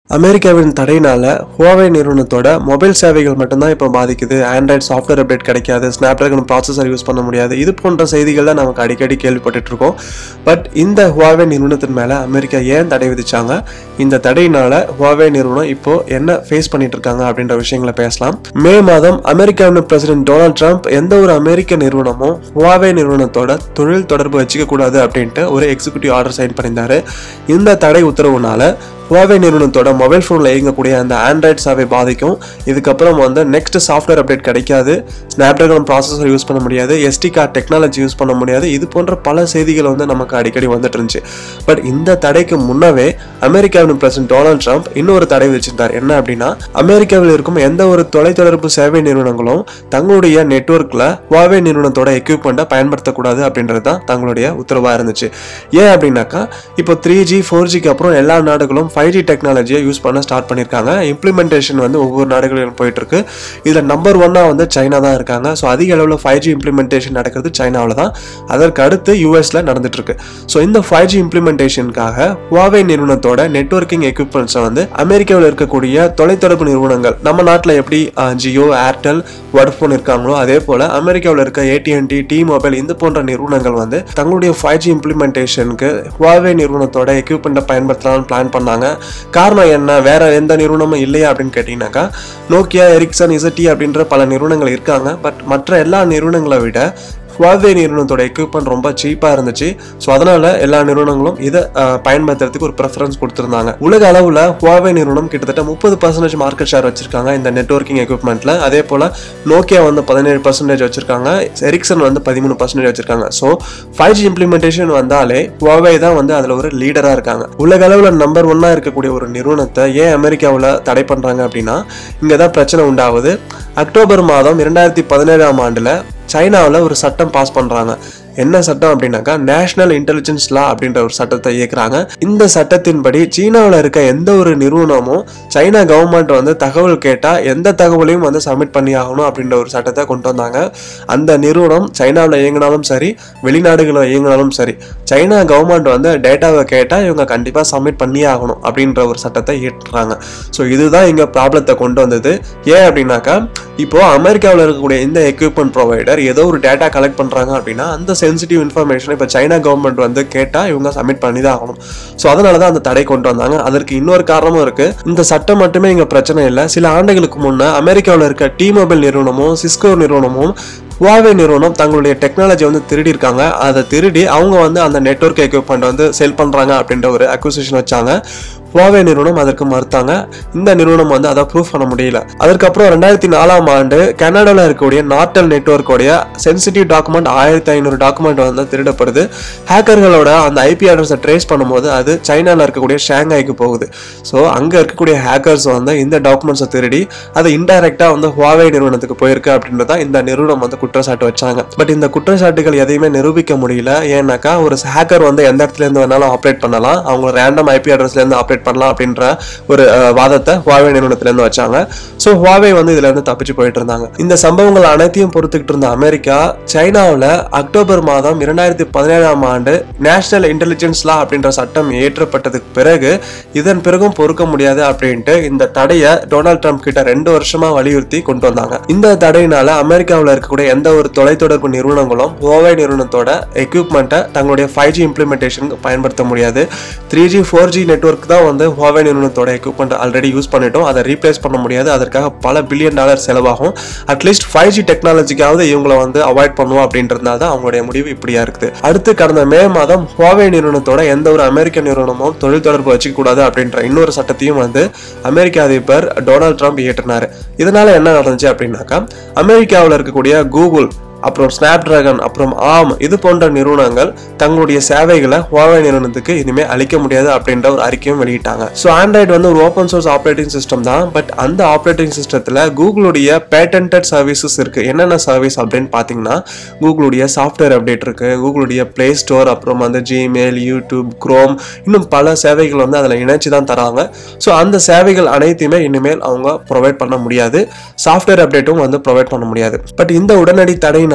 அமெரிக்காவின் தடையினால ஹுவாவே நிறுவனத்தோட மொபைல் சேவைகள் மட்டும்தான் இப்போ பாதிக்குது ஆண்ட்ராய்ட் சாஃப்ட்வேர் அப்டேட் கிடைக்காது ஸ்னாப்டிராகன் ப்ராசஸர் யூஸ் பண்ண முடியாது இது போன்ற செய்திகள் தான் நமக்கு அடிக்கடி கேள்விப்பட்டுட்டு இருக்கோம் பட் இந்த ஹுவாவே நிறுவனத்தின் மேல அமெரிக்கா ஏன் தடை விதிச்சாங்க இந்த தடையினால ஹுவாவே நிறுவனம் இப்போ என்ன ஃபேஸ் பண்ணிட்டு இருக்காங்க அப்படின்ற விஷயங்களை பேசலாம் மே மாதம் அமெரிக்காவின் பிரசிடென்ட் டொனால்ட் ட்ரம்ப் எந்த ஒரு அமெரிக்க நிறுவனமும் ஹுவாவே நிறுவனத்தோட தொழில் தொடர்பு வச்சுக்க கூடாது அப்படின்ட்டு ஒரு எக்ஸிக்யூட்டிவ் ஆர்டர் சைன் பண்ணியிருந்தாரு இந்த தடை உத்தரவுனால ஹுவாவே நிறுவனத்தோட மொபைல் ஃபோனில் இயங்கக்கூடிய அந்த ஆண்ட்ராய்ட் சேவை பாதிக்கும் இதுக்கப்புறம் வந்து நெக்ஸ்ட் சாஃப்ட்வேர் அப்டேட் கிடைக்காது ஸ்னாப்டிராகன் ப்ராசஸர் யூஸ் பண்ண முடியாது எஸ்டி கார்டு டெக்னாலஜி யூஸ் பண்ண முடியாது இது போன்ற பல செய்திகள் வந்து நமக்கு அடிக்கடி வந்துட்டு இருந்துச்சு பட் இந்த தடைக்கு முன்னவே அமெரிக்காவின் பிரசிடென்ட் டொனால்ட் ட்ரம்ப் இன்னொரு தடை வச்சிருந்தார் என்ன அப்படின்னா அமெரிக்காவில் இருக்கும் எந்த ஒரு தொலைத்தொடர்பு சேவை நிறுவனங்களும் தங்களுடைய நெட்ஒர்க்கில் ஹுவாவே நிறுவனத்தோட எக்யூப்மெண்ட்டை பயன்படுத்தக்கூடாது அப்படின்றது தான் தங்களுடைய உத்தரவாக இருந்துச்சு ஏன் அப்படின்னாக்கா இப்போ த்ரீ ஜி ஃபோர் ஜிக்கு அப்புறம் எல்லா நாடுகளும் ஃபைவ் ஜி டெக்னாலஜியை யூஸ் பண்ண ஸ்டார்ட் பண்ணியிருக்காங்க இம்ப்ளிமெண்டேஷன் வந்து ஒவ்வொரு நாடுகளிலும் போயிட்டு இருக்கு இதில் நம்பர் ஒன்னாக வந்து சைனா தான் இருக்காங்க ஸோ அதிக அளவில் ஃபைவ் ஜி இம்ப்ளிமெண்டேஷன் நடக்கிறது சைனாவில் தான் அதற்கு அடுத்து யூஎஸ்ல நடந்துட்டு இருக்கு ஸோ இந்த ஃபைவ் ஜி இம்ப்ளிமெண்டேஷனுக்காக ஹுவாவே நிறுவனத்தோட நெட்ஒர்க்கிங் எக்யூப்மெண்ட்ஸை வந்து அமெரிக்காவில் இருக்கக்கூடிய தொலைத்தொடர்பு நிறுவனங்கள் நம்ம நாட்டில் எப்படி ஜியோ ஏர்டெல் வோடஃபோன் இருக்காங்களோ அதே போல் அமெரிக்காவில் இருக்க ஏடிஎன்டி டி மொபைல் இந்த போன்ற நிறுவனங்கள் வந்து தங்களுடைய ஃபைவ் ஜி இம்ப்ளிமெண்டேஷனுக்கு ஹுவாவே நிறுவனத்தோட எக்யூப்மெண்ட்டை பயன்படுத்தலாம்னு பிளான் பண்ணாங்க காரணம் என்ன வேற எந்த நிறுவனமும் இல்லையா அப்படின்னு கேட்டிங்கனாக்கா நோக்கியா எரிக்சன் இசட்டி அப்படின்ற பல நிறுவனங்கள் இருக்காங்க பட் மற்ற எல்லா நிறுவனங்களை விட ஹுவாவே நிறுவனத்தோட எக்யூப்மெண்ட் ரொம்ப சீப்பாக இருந்துச்சு ஸோ அதனால எல்லா நிறுவனங்களும் இதை அஹ், பயன்படுத்துறதுக்கு ஒரு ப்ரெஃபரன்ஸ் கொடுத்துருந்தாங்க உலக அளவில் ஹுவாவே நிறுவனம் கிட்டத்தட்ட முப்பது பர்சன்டேஜ் மார்க்கெட் ஷேர் வச்சிருக்காங்க இந்த நெட்ஒர்க்கிங் எக்யூப்மெண்ட்ல அதே போல் நோக்கியா வந்து பதினேழு பர்சன்டேஜ் வச்சிருக்காங்க எரிக்சன் வந்து பதிமூணு பர்சன்டேஜ் வச்சிருக்காங்க ஸோ ஃபைவ் ஜி இம்ப்ளிமெண்டேஷன் வந்தாலே ஹுவாவே தான் வந்து அதில் ஒரு லீடராக இருக்காங்க உலக அளவில் நம்பர் ஒன்னாக இருக்கக்கூடிய ஒரு நிறுவனத்தை ஏன் அமெரிக்காவில் தடை பண்ணுறாங்க அப்படின்னா இங்கே தான் பிரச்சனை உண்டாகுது அக்டோபர் மாதம் இரண்டாயிரத்தி பதினேழாம் ஆண்டில் சைனாவில் ஒரு சட்டம் பாஸ் பண்ணுறாங்க என்ன சட்டம் அப்படின்னாக்கா நேஷனல் இன்டெலிஜென்ஸ் லா அப்படின்ற ஒரு சட்டத்தை இயக்குறாங்க இந்த சட்டத்தின்படி சீனாவில் இருக்க எந்த ஒரு நிறுவனமும் சைனா கவர்மெண்ட் வந்து தகவல் கேட்டால் எந்த தகவலையும் வந்து சப்மிட் பண்ணி ஆகணும் அப்படின்ற ஒரு சட்டத்தை கொண்டு வந்தாங்க அந்த நிறுவனம் சைனாவில் இயங்கினாலும் சரி வெளிநாடுகளில் இயங்கினாலும் சரி சைனா கவர்மெண்ட் வந்து டேட்டாவை கேட்டால் இவங்க கண்டிப்பாக சப்மிட் பண்ணியே ஆகணும் அப்படின்ற ஒரு சட்டத்தை இயற்றுறாங்க ஸோ இதுதான் இங்கே ப்ராப்ளத்தை கொண்டு வந்தது ஏன் அப்படின்னாக்கா இப்போ அமெரிக்காவில் இருக்கக்கூடிய இந்த எக்யூப்மெண்ட் ப்ரொவைடர் ஏதோ ஒரு டேட்டா கலெக்ட் பண்ணுறாங்க அப்படின்னா அந்த சென்சிட்டிவ் இன்ஃபர்மேஷன் இப்போ சைனா கவர்மெண்ட் வந்து கேட்டால் இவங்க சப்மிட் பண்ணி தான் ஆகணும் ஸோ அதனால தான் அந்த தடை கொண்டு வந்தாங்க அதற்கு இன்னொரு காரணமும் இருக்குது இந்த சட்டம் மட்டுமே இங்கே பிரச்சனை இல்லை சில ஆண்டுகளுக்கு முன்னே அமெரிக்காவில் இருக்க டி மொபைல் நிறுவனமும் சிஸ்கோ நிறுவனமும் ஹுவாவே நிறுவனம் தங்களுடைய டெக்னாலஜி வந்து திருடி இருக்காங்க அதை திருடி அவங்க வந்து அந்த நெட்வொர்க் எக்யூப்மெண்ட் வந்து செல் பண்ணுறாங்க அப்படின்ற ஒரு அக்யூசேஷன் வச்சாங்க ஹுவாவே நிறுவனம் அதற்கு மறுத்தாங்க இந்த நிறுவனம் வந்து அதை ப்ரூஃப் பண்ண முடியல அதற்கப்புறம் ரெண்டாயிரத்தி நாலாம் ஆண்டு கனடாவில் இருக்கக்கூடிய நார்டல் நெட்வொர்க்கோடைய சென்சிட்டிவ் டாக்குமெண்ட் ஆயிரத்தி ஐநூறு டாக்குமெண்ட் வந்து திருடப்படுது ஹேக்கர்களோட அந்த ஐபி அட்ரஸை ட்ரேஸ் பண்ணும்போது அது சைனாவில் இருக்கக்கூடிய ஷாங்காய்க்கு போகுது ஸோ அங்கே இருக்கக்கூடிய ஹேக்கர்ஸ் வந்து இந்த டாக்குமெண்ட்ஸை திருடி அது இன்டைரக்டாக வந்து ஹுவாவே நிறுவனத்துக்கு போயிருக்கு அப்படின்றத இந்த நிறுவனம் வந்து குற்றச்சாட்டு வச்சாங்க பட் இந்த குற்றச்சாட்டுகள் எதையுமே நிரூபிக்க முடியல ஏன்னாக்கா ஒரு ஹேக்கர் வந்து எந்த இடத்துல இருந்து வேணாலும் ஆப்ரேட் பண்ணலாம் அவங்க ரேண்டம் ஐபி அட்ரஸ்ல இருந்து ஆப்ரேட் பண்ணலாம் அப்படின்ற ஒரு அஹ், வாதத்தை ஹுவாவே நிறுவனத்துல இருந்து வச்சாங்க ஸோ ஹுவாவே வந்து இதுல இருந்து தப்பிச்சு போயிட்டு இருந்தாங்க இந்த சம்பவங்கள் அனைத்தையும் பொறுத்துக்கிட்டு இருந்த அமெரிக்கா சைனாவில் அக்டோபர் மாதம் இரண்டாயிரத்தி பதினேழாம் ஆண்டு நேஷனல் இன்டெலிஜென்ஸ் லா அப்படின்ற சட்டம் இயற்றப்பட்டதுக்கு பிறகு இதன் பிறகும் பொறுக்க முடியாது அப்படின்ட்டு இந்த தடையை டொனால்ட் ட்ரம்ப் கிட்ட ரெண்டு வருஷமா வலியுறுத்தி கொண்டு வந்தாங்க இந்த தடையினால அமெரிக்காவில் இருக்கக்கூடிய எந்த ஒரு தொலைத்தொடர்பு நிறுவனங்களும் ஹுவாவே நிறுவனத்தோட எக்யூப்மெண்ட்டை தங்களுடைய ஃபைவ் ஜி இம்ப்ளிமெண்டேஷனுக்கு பயன்படுத்த முடியாது three G four G network தான் வந்து ஹுவாவே நிறுவனத்தோட எக்யூப்மெண்ட் ஆல்ரெடி யூஸ் பண்ணிட்டோம் அதை ரீப்ளேஸ் பண்ண முடியாது அதற்காக பல பில்லியன் டாலர் செலவாகும் அட்லீஸ்ட் ஃபைவ் ஜி டெக்னாலஜிக்காவது இவங்களை வந்து அவாய்ட் பண்ணுவோம் அப்படின்றதுனால தான் அவங்களுடைய முடிவு இப்படியா இருக்குது அடுத்து கடந்த மே மாதம் ஹுவாவே நிறுவனத்தோட எந்த ஒரு அமெரிக்க நிறுவனமும் தொழில் தொடர்பு வச்சுக்க கூடாது அப்படின்ற இன்னொரு சட்டத்தையும் வந்து அமெரிக்க அதிபர் டொனால்ட் ட்ரம்ப் இயற்றினார் இதனால என்ன நடந்துச்சு அப்படின்னாக்கா அமெரிக்காவில் இருக்கக்கூடிய கூகுள் அப்புறம் ஸ்னாப்டிராகன் அப்புறம் ஆம் இது போன்ற நிறுவனங்கள் தங்களுடைய சேவைகளை ஹுவாவே நிறுவனத்துக்கு இனிமே அளிக்க முடியாது அப்படின்ற ஒரு அறிக்கையும் வெளியிட்டாங்க ஸோ ஆண்ட்ராய்டு வந்து ஒரு ஓப்பன் சோர்ஸ் ஆப்ரேட்டிங் சிஸ்டம் தான் பட் அந்த ஆப்ரேட்டிங் சிஸ்டத்தில் கூகுளுடைய பேட்டன்ட் சர்வீசஸ் இருக்கு என்னென்ன சர்வீஸ் அப்படின்னு பார்த்தீங்கன்னா கூகுளுடைய சாஃப்ட்வேர் அப்டேட் இருக்கு கூகுளுடைய ப்ளே ஸ்டோர் அப்புறம் வந்து ஜிமெயில் யூடியூப் குரோம் இன்னும் பல சேவைகள் வந்து அதில் இணைச்சு தான் தராங்க ஸோ அந்த சேவைகள் அனைத்தையுமே இனிமேல் அவங்க ப்ரொவைட் பண்ண முடியாது சாஃப்ட்வேர் அப்டேட்டும் வந்து ப்ரொவைட் பண்ண முடியாது பட் இந்த உடனடி தடையினால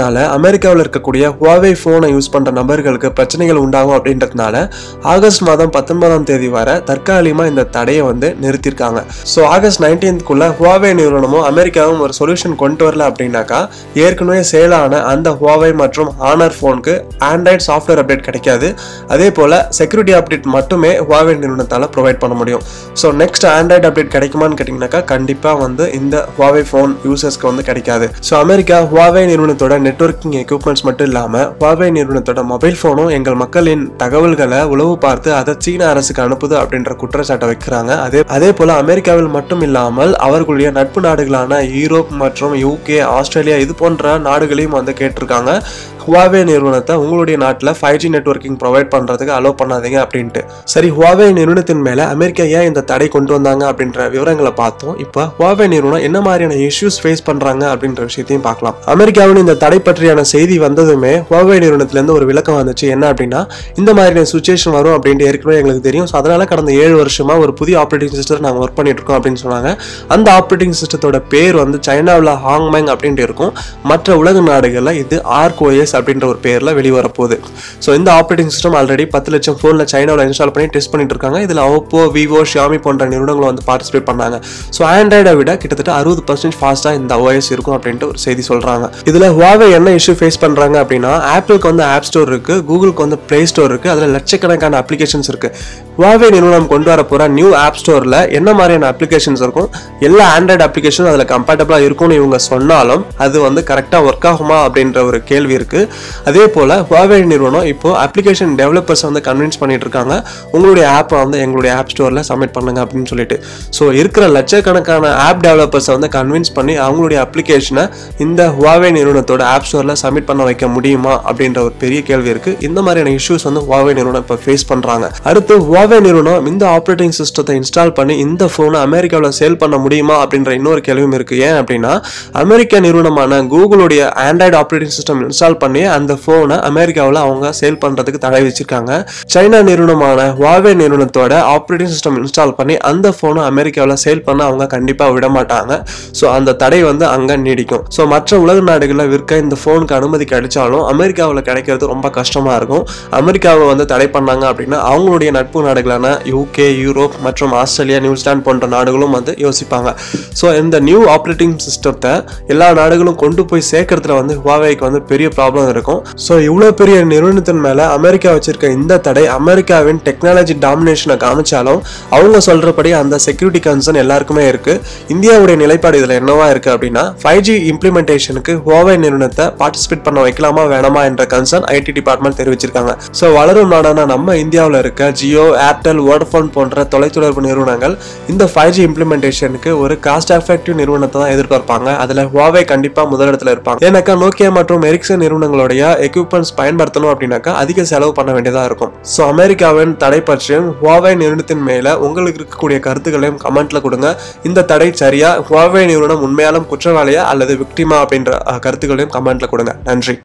தடையினால அமெரிக்காவில் இருக்கக்கூடிய ஹுவாவே ஃபோனை யூஸ் பண்ற நபர்களுக்கு பிரச்சனைகள் உண்டாகும் அப்படின்றதுனால ஆகஸ்ட் மாதம் பத்தொன்பதாம் தேதி வரை தற்காலிகமா இந்த தடையை வந்து நிறுத்தியிருக்காங்க ஸோ ஆகஸ்ட் நைன்டீன்த்குள்ள ஹுவாவே நிறுவனமும் அமெரிக்காவும் ஒரு சொல்யூஷன் கொண்டு வரல அப்படின்னாக்கா ஏற்கனவே சேலான அந்த ஹுவாவே மற்றும் ஆனர் ஃபோனுக்கு ஆண்ட்ராய்ட் சாஃப்ட்வேர் அப்டேட் கிடைக்காது அதே போல செக்யூரிட்டி அப்டேட் மட்டுமே ஹுவாவே நிறுவனத்தால் ப்ரொவைட் பண்ண முடியும் ஸோ நெக்ஸ்ட் ஆண்ட்ராய்டு அப்டேட் கிடைக்குமான்னு கேட்டிங்கனாக்கா கண்டிப்பாக வந்து இந்த ஹுவாவே ஃபோன் யூசர்ஸ்க்கு வந்து கிடைக்காது ஸோ அமெரிக்கா ஹுவாவே நிறுவனத்தோட நெட்ஒர்க்கிங் எக்யூப்மெண்ட்ஸ் மட்டும் இல்லாமல் ஹுவாவே நிறுவனத்தோட மொபைல் ஃபோனும் எங்கள் மக்களின் தகவல்களை உளவு பார்த்து அதை சீன அரசுக்கு அனுப்புது அப்படின்ற குற்றச்சாட்டை வைக்கிறாங்க அதே அதே போல அமெரிக்காவில் மட்டும் இல்லாமல் அவர்களுடைய நட்பு நாடுகளான யூரோப் மற்றும் யூகே ஆஸ்திரேலியா இது போன்ற நாடுகளையும் வந்து கேட்டிருக்காங்க ஹுவாவே நிறுவனத்தை உங்களுடைய நாட்டில் ஃபைவ் ஜி நெட்ஒர்க்கிங் ப்ரொவைட் பண்ணுறதுக்கு அலோவ் பண்ணாதீங்க அப்படின்ட்டு சரி ஹுவாவே நிறுவனத்தின் மேலே அமெரிக்கா ஏன் இந்த தடை கொண்டு வந்தாங்க அப்படின்ற விவரங்களை பார்த்தோம் இப்போ ஹுவாவே நிறுவனம் என்ன மாதிரியான இஷ்யூஸ் ஃபேஸ் பண்ணுறாங்க அப்படின்ற விஷயத்தையும் பார்க்கலாம் அமெரிக்காவின் இந்த தடை பற்றியான செய்தி வந்ததுமே ஹுவாவே நிறுவனத்திலேருந்து ஒரு விளக்கம் வந்துச்சு என்ன அப்படின்னா இந்த மாதிரியான சுச்சுவேஷன் வரும் அப்படின்ட்டு ஏற்கனவே எங்களுக்கு தெரியும் ஸோ அதனால கடந்த ஏழு வருஷமா ஒரு புதிய ஆப்ரேட்டிங் சிஸ்டம் நாங்கள் ஒர்க் பண்ணிட்டு இருக்கோம் அப்படின்னு சொன்னாங்க அந்த ஆப்ரேட்டிங் சிஸ்டத்தோட பேர் வந்து சைனாவில் ஹாங்மேங் அப்படின்ட்டு இருக்கும் மற்ற உலக நாடுகளில் இது ஆர்கோஎஸ் அப்படின்ற ஒரு பேரில் வெளிவரப்போகுது ஸோ இந்த ஆப்ரேட்டிங் சிஸ்டம் ஆல்ரெடி பத்து லட்சம் ஃபோனில் சைனாவில் இன்ஸ்டால் பண்ணி டெஸ்ட் பண்ணிட்டு இருக்காங்க இதில் ஓப்போ விவோ ஷியாமி போன்ற நிறுவனங்களும் வந்து பார்ட்டிசிபேட் பண்ணாங்க ஸோ ஆண்ட்ராய்டை விட கிட்டத்தட்ட அறுபது பர்சன்ட் ஃபாஸ்ட்டாக இந்த ஓஎஸ் இருக்கும் அப்படின்ட்டு ஒரு செய்தி சொல்கிறாங்க இதில் ஹுவாவே என்ன இஷ்யூ ஃபேஸ் பண்ணுறாங்க அப்படின்னா ஆப்பிளுக்கு வந்து ஆப் ஸ்டோர் இருக்குது கூகுளுக்கு வந்து ப்ளே ஸ்டோர் இருக்குது அதில் லட்சக்கணக்கான அப்ளிகேஷன்ஸ் இருக்குது ஹுவாவே நிறுவனம் கொண்டு வர போகிற நியூ ஆப் ஸ்டோரில் என்ன மாதிரியான அப்ளிகேஷன்ஸ் இருக்கும் எல்லா ஆண்ட்ராய்டு அப்ளிகேஷனும் அதில் கம்பேட்டபிளாக இருக்கும்னு இவங்க சொன்னாலும் அது வந்து கரெக்டாக ஒர்க் ஆகுமா அப்படின்ற ஒரு கேள்வி இருக்குது அதே போல் ஹுவாவே நிறுவனம் இப்போ அப்ளிகேஷன் டெவலப்பர்ஸை வந்து கன்வின்ஸ் பண்ணிட்டு இருக்காங்க உங்களுடைய ஆப்பை வந்து எங்களுடைய ஆப் ஸ்டோரில் சப்மிட் பண்ணுங்க அப்படின்னு சொல்லிட்டு ஸோ இருக்கிற லட்சக்கணக்கான ஆப் டெவலப்பர்ஸை வந்து கன்வின்ஸ் பண்ணி அவங்களுடைய அப்ளிகேஷனை இந்த ஹுவாவே நிறுவனத்தோட ஆப் ஸ்டோரில் சப்மிட் பண்ண வைக்க முடியுமா அப்படின்ற ஒரு பெரிய கேள்வி இருக்குது இந்த மாதிரியான இஷ்யூஸ் வந்து ஹுவாவே நிறுவனம் இப்போ ஃபேஸ் பண்ணுறாங்க அடுத்து ஹுவாவே நிறுவனம் இந்த ஆப்ரேட்டிங் சிஸ்டத்தை இன்ஸ்டால் பண்ணி இந்த ஃபோனை அமெரிக்காவில் சேல் பண்ண முடியுமா அப்படின்ற இன்னொரு கேள்வியும் இருக்குது ஏன் அப்படின்னா அமெரிக்க நிறுவனமான கூகுளுடைய ஆண்ட்ராய்டு ஆப்ரேட்டிங் சிஸ்டம் இன்ஸ்டால் பண்ணி அந்த ஃபோனை அமெரிக்காவில் அவங்க சேல் பண்ணுறதுக்கு தடை வச்சிருக்காங்க சைனா நிறுவனமான ஹுவாவே நிறுவனத்தோட ஆப்ரேட்டிங் சிஸ்டம் இன்ஸ்டால் பண்ணி அந்த ஃபோனை அமெரிக்காவில் சேல் பண்ண அவங்க கண்டிப்பாக விட மாட்டாங்க ஸோ அந்த தடை வந்து அங்கே நீடிக்கும் ஸோ மற்ற உலக நாடுகளில் விற்க இந்த ஃபோனுக்கு அனுமதி கிடைச்சாலும் அமெரிக்காவில் கிடைக்கிறது ரொம்ப கஷ்டமாக இருக்கும் அமெரிக்காவை வந்து தடை பண்ணாங்க அப்படின்னா அவங்களுடைய நட்பு நாடுகளான யூகே யூரோப் மற்றும் ஆஸ்திரேலியா நியூசிலாந்து போன்ற நாடுகளும் வந்து யோசிப்பாங்க ஸோ இந்த நியூ ஆப்ரேட்டிங் சிஸ்டத்தை எல்லா நாடுகளும் கொண்டு போய் சேர்க்கறதுல வந்து ஹுவாவேக்கு வந்து பெரிய ப்ராப்ளம் இருக்கும் ஸோ இவ்வளோ பெரிய நிறுவனத்தின் மேலே அமெரிக்கா வச்சிருக்க இந்த தடை அமெரிக்காவின் டெக்னாலஜி டாமினேஷனை காமிச்சாலும் அவங்க சொல்றபடி அந்த செக்யூரிட்டி கன்சர்ன் எல்லாருக்குமே இருக்கு இந்தியாவுடைய நிலைப்பாடு இதில் என்னவா இருக்கு அப்படின்னா ஃபைவ் ஜி இம்ப்ளிமெண்டேஷனுக்கு ஹுவாவே நிறுவனத்தை பார்ட்டிசிபேட் பண்ண வைக்கலாமா வேணாமா என்ற கன்சர்ன் ஐடி டிபார்ட்மெண்ட் தெரிவிச்சிருக்காங்க ஸோ வளரும் நாடான நம்ம இந்தியாவில் இருக்க ஜியோ ஏர்டெல் வோடஃபோன் போன்ற தொலைத்தொடர்பு நிறுவனங்கள் இந்த ஃபைவ் ஜி இம்ப்ளிமெண்டேஷனுக்கு ஒரு காஸ்ட் எஃபெக்டிவ் நிறுவனத்தை தான் எதிர்பார்ப்பாங்க அதில் ஹுவாவே கண்டிப்பாக முதலிடத்தில் இருப்பாங்க ஏன்னாக்கா நோக்கியா மற்றும் எரிக்சன் நிறுவனங்களுடைய எக்யூப்மெண்ட்ஸ் பயன்படுத்தணும் அப்படின்னாக்கா அதிக செலவு பண்ண வேண்டியதாக இருக்கும் ஸோ அமெரிக்காவின் தடை பற்றியும் ஹுவாவே நிறுவனத்தின் மேலே உங்களுக்கு இருக்கக்கூடிய கருத்துக்களையும் கமெண்ட்ல கொடுங்க இந்த தடை சரியா ஹுவாவே நிறுவனம் உண்மையாலும் குற்றவாளியா அல்லது விக்டிமா அப்படின்ற அஹ், கருத்துக்களையும் கமெண்ட்ல கொடுங்க நன்றி